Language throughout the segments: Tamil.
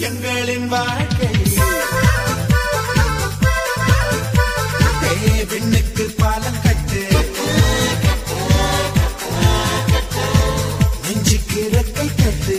எங்களின் வாழ்க்கை ஏ, விண்ணுக்கு பாலம் கட்டு நெஞ்சுக்கு ரெக்கை கட்டு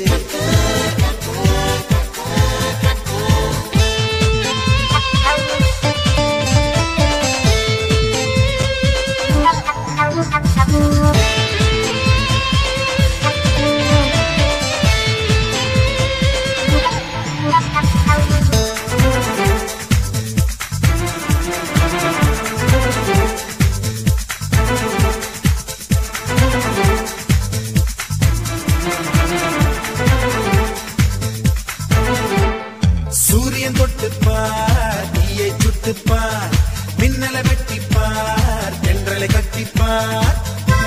சூரியன் தொட்டுப்பார் தீயை சுட்டுப்பார் மின்னலை வெட்டிப்பார் தென்றலை கட்டிப்பார்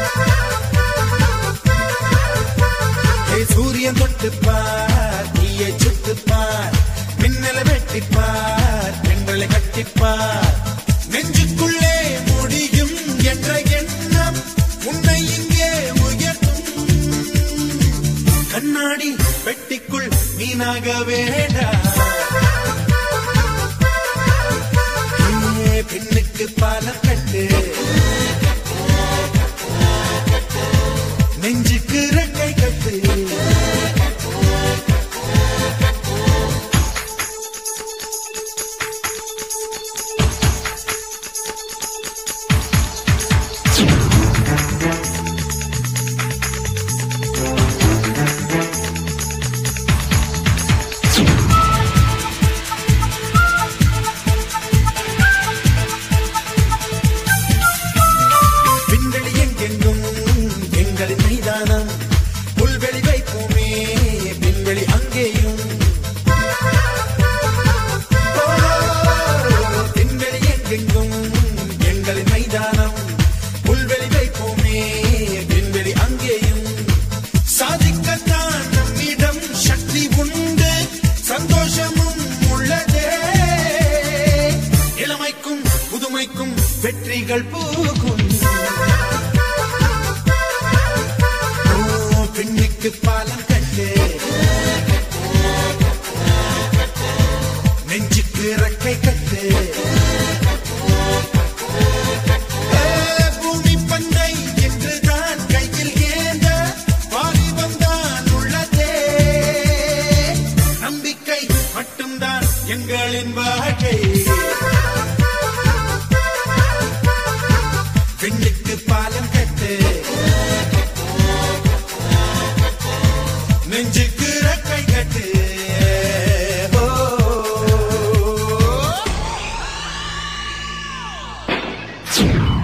ஏ, சூரியன் தொட்டுப்பார் தீயை சுட்டுப்பார் மின்னலை வெட்டிப்பார் தென்றலை கட்டிப்பார் நெஞ்சுக்குள்ளே முடியும் என்ற எண்ணம் உன்னை இங்கே உயர்த்தும் கண்ணாடி பெட்டிக்குள் மீனாக வேடா ஏ, பெண்ணுக்கு பாலம் கட்டு நெஞ்சுக்கு ரெக்கை கட்டு விண்வெளி எங்கெங்கும் எங்களின் மைதானம் புல்வெளி வைப்போமே விண்வெளி அங்கேயும் ஓ, விண்வெளி எங்கெங்கும் எங்களின் மைதானம் புல்வெளி வைப்போமே விண்வெளி அங்கேயும் சாதிக்கத்தான் நம்மிடம் சக்தி உண்டு சந்தோஷமும் உள்ளதே இளமைக்கும் புதுமைக்கும் வெற்றிகள் பூக்கும் ஓ, பெண்ணுக்கு பாலம் கட்டு நெஞ்சுக்கு ரெக்கை கட்டு ஏ, பூமி பந்தை என்றுதான் கையில் ஏந்த வாலிபம்தான் உள்ளதே நம்பிக்கை மட்டும்தான் எங்களின் வாழ்க்கை பெண்ணுக்கு பாலம் கட்டு நெஞ்சுக்கு ரெக்கை கட்டு ஓ